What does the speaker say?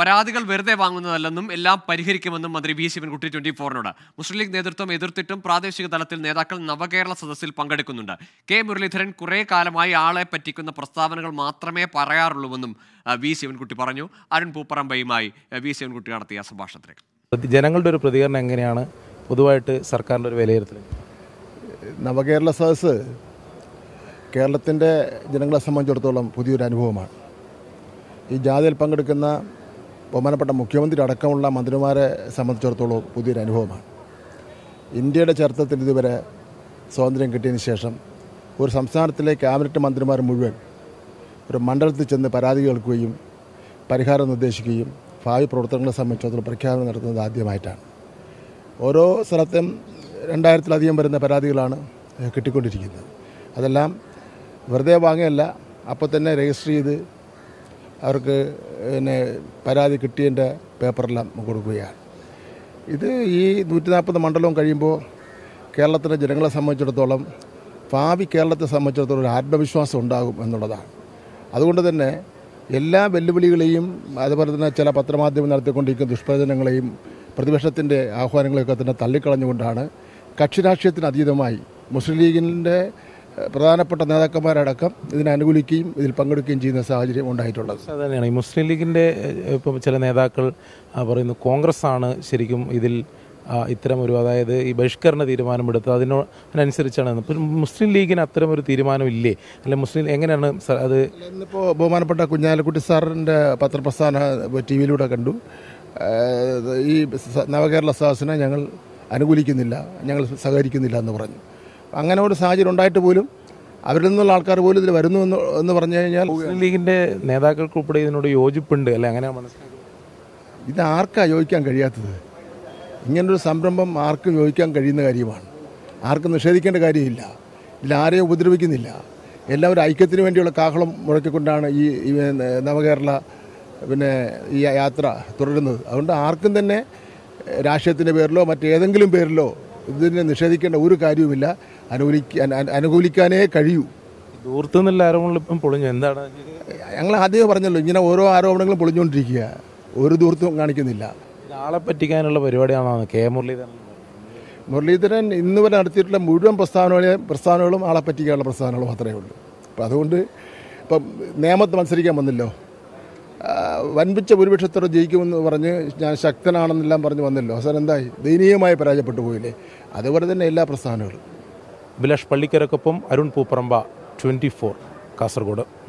പരാതികൾ വെറുതെ വാങ്ങുന്നതല്ലെന്നും എല്ലാം പരിഹരിക്കുമെന്നും മന്ത്രി വി ശിവൻകുട്ടി ട്വന്റി ഫോറിനോട് മുസ്ലിം ലീഗ് നേതൃത്വം എതിർത്തിട്ടും പ്രാദേശിക തലത്തിൽ നേതാക്കൾ നവകേരള സദസ്സിൽ പങ്കെടുക്കുന്നുണ്ട് കെ മുരളീധരൻ കുറെ കാലമായി ആളെ പറ്റിക്കുന്ന പ്രസ്താവനകൾ മാത്രമേ പറയാറുള്ളൂവെന്നും ആ, വി ശിവൻകുട്ടി പറഞ്ഞു അരുൺ പൂപ്പറമ്പയുമായി ആ, വി ശിവൻകുട്ടി നടത്തിയ സംഭാഷണത്തിലേക്ക് പ്രതി- ജനങ്ങളുടെ ഒരു പ്രതികരണം എങ്ങനെയാണ് പൊതുവായിട്ട് സർക്കാരിൻ്റെ ഒരു വിലയിരുത്തൽ നവകേരള സദസ്സ് കേരളത്തിൻ്റെ ജനങ്ങളെ സംബന്ധിച്ചിടത്തോളം പുതിയൊരു അനുഭവമാണ് ഈ ജാഥയിൽ പങ്കെടുക്കുന്ന ബഹുമാനപ്പെട്ട മുഖ്യമന്ത്രി അടക്കമുള്ള മന്ത്രിമാരെ സംബന്ധിച്ചിടത്തോളം പുതിയൊരു അനുഭവമാണ് ഇന്ത്യയുടെ ചരിത്രത്തിൽ ഇതുവരെ സ്വാതന്ത്ര്യം കിട്ടിയതിന് ശേഷം ഒരു സംസ്ഥാനത്തിലെ ക്യാബിനറ്റ് മന്ത്രിമാർ മുഴുവൻ ഒരു മണ്ഡലത്തിൽ ചെന്ന് പരാതി കേൾക്കുകയും പരിഹാരം നിർദ്ദേശിക്കുകയും ഭാവി പ്രവർത്തനങ്ങളെ സംബന്ധിച്ചിടത്തോളം പ്രഖ്യാപനം നടത്തുന്നത് ആദ്യമായിട്ടാണ് ഓരോ സ്ഥലത്തും രണ്ടായിരത്തിലധികം വരുന്ന പരാതികളാണ് ഏഹ്, കിട്ടിക്കൊണ്ടിരിക്കുന്നത് അതെല്ലാം വെറുതെ വാങ്ങുകയല്ല അപ്പോൾ തന്നെ രജിസ്റ്റർ ചെയ്ത് അവർക്ക് പിന്നെ പരാതി കിട്ടിയതിൻ്റെ പേപ്പറെല്ലാം കൊടുക്കുകയാണ് ഇത് ഈ നൂറ്റി നാൽപ്പത് മണ്ഡലവും കഴിയുമ്പോൾ കേരളത്തിലെ ജനങ്ങളെ സംബന്ധിച്ചിടത്തോളം ഭാവി കേരളത്തെ സംബന്ധിച്ചിടത്തോളം ഒരു ആത്മവിശ്വാസം ഉണ്ടാകും എന്നുള്ളതാണ് അതുകൊണ്ട് തന്നെ എല്ലാ വെല്ലുവിളികളെയും അതുപോലെ തന്നെ ചില പത്രമാധ്യമം നടത്തിക്കൊണ്ടിരിക്കുന്ന ദുഷ്പ്രചരണങ്ങളെയും പ്രതിപക്ഷത്തിൻ്റെ ആഹ്വാനങ്ങളെയൊക്കെ തന്നെ തള്ളിക്കളഞ്ഞുകൊണ്ടാണ് കക്ഷി രാഷ്ട്രീയത്തിന് അതീതമായി മുസ്ലിം ലീഗിൻ്റെ ഏഹ്, പ്രധാനപ്പെട്ട നേതാക്കന്മാരടക്കം ഇതിനെ അനുകൂലിക്കുകയും ഇതിൽ പങ്കെടുക്കുകയും ചെയ്യുന്ന സാഹചര്യം ഉണ്ടായിട്ടുള്ളത് അത് തന്നെയാണ് ഈ മുസ്ലിം ലീഗിൻ്റെ ഏഹ്, ഇപ്പം ചില നേതാക്കൾ ആ, പറയുന്നു കോൺഗ്രസ് ആണ് ശരിക്കും ഇതിൽ ആ, ഇത്തരം ഒരു അതായത് ഈ ബഹിഷ്കരണ തീരുമാനമെടുത്ത് അതിനോ അതിനനുസരിച്ചാണ് ഇപ്പം മുസ്ലിം ലീഗിന് അത്തരം ഒരു തീരുമാനം ഇല്ലേ അല്ലെ മുസ്ലിം എങ്ങനെയാണ് സ- അത് ഇന്നിപ്പോൾ ബഹുമാനപ്പെട്ട കുഞ്ഞാലിക്കുട്ടി സാറിൻ്റെ പത്രപ്രസ്ഥാന ടി വിയിലൂടെ കണ്ടു ഏഹ് ഈ സ- നവകേരള സദസ്സിനെ ഞങ്ങൾ അനുകൂലിക്കുന്നില്ല ഞങ്ങൾ സഹകരിക്കുന്നില്ല എന്ന് പറഞ്ഞു അങ്ങനെ ഒരു സാഹചര്യം ഉണ്ടായിട്ട് പോലും അവരിൽ നിന്നുള്ള ആൾക്കാർ പോലും ഇതിൽ വരുന്നു എന്ന് എന്ന് പറഞ്ഞു കഴിഞ്ഞാൽ മുസ്ലിം ലീഗിൻ്റെ നേതാക്കൾക്ക് ഉൾപ്പെടെ ഇതിനോട് യോജിപ്പുണ്ട് അല്ലെ അങ്ങനെയാണ് മനസ്സിലാക്കുന്നത് ഇത് ആർക്കാ യോജിക്കാൻ കഴിയാത്തത് ഇങ്ങനൊരു സംരംഭം ആർക്കും യോജിക്കാൻ കഴിയുന്ന കാര്യമാണ് ആർക്കും നിഷേധിക്കേണ്ട കാര്യമില്ല ഇതിൽ ആരെയും ഉപദ്രവിക്കുന്നില്ല എല്ലാവരും ഐക്യത്തിന് വേണ്ടിയുള്ള കാഹളം മുഴക്കിക്കൊണ്ടാണ് ഈ ഈ നവകേരള പിന്നെ ഈ യാത്ര തുടരുന്നത് അതുകൊണ്ട് ആർക്കും തന്നെ രാഷ്ട്രീയത്തിൻ്റെ പേരിലോ മറ്റേതെങ്കിലും പേരിലോ ഇതിനെ നിഷേധിക്കേണ്ട ഒരു കാര്യവുമില്ല അനുകൂലിക്കാൻ അനുകൂലിക്കാനേ കഴിയൂ ദൂരത്തു നിന്നുള്ള ആരോപണങ്ങൾ ഇപ്പം പൊളിഞ്ഞു എന്താണ് ഞങ്ങൾ ആദ്യമേ പറഞ്ഞല്ലോ ഇങ്ങനെ ഓരോ ആരോപണങ്ങളും പൊളിഞ്ഞുകൊണ്ടിരിക്കുക ഒരു ദൂരത്തും കാണിക്കുന്നില്ല ആളെ പറ്റിക്കാനുള്ള പരിപാടിയാണോ കെ മുരളീധരൻ മുരളീധരൻ ഇന്ന് വരെ നടത്തിയിട്ടുള്ള മുഴുവൻ പ്രസ്താവനകളും പ്രസ്താവനകളും ആളെ പറ്റിക്കാനുള്ള പ്രസ്താവനകൾ മാത്രമേ ഉള്ളൂ അപ്പം അതുകൊണ്ട് ഇപ്പം നിയമത്ത് മത്സരിക്കാൻ വന്നല്ലോ ആ, വൻപിച്ച ഭൂരിപക്ഷത്തോടെ ജയിക്കുമെന്ന് പറഞ്ഞ് ഞാൻ ശക്തനാണെന്നെല്ലാം പറഞ്ഞ് വന്നല്ലോ അവസാനം എന്തായി ദയനീയമായി പരാജയപ്പെട്ടു പോയില്ലേ അതുപോലെ തന്നെ എല്ലാ പ്രസ്താവനകളും അഭിലാഷ് പള്ളിക്കരക്കൊപ്പം അരുൺ പൂപ്പറമ്പ ട്വൻറ്റി ഫോർ കാസർഗോഡ്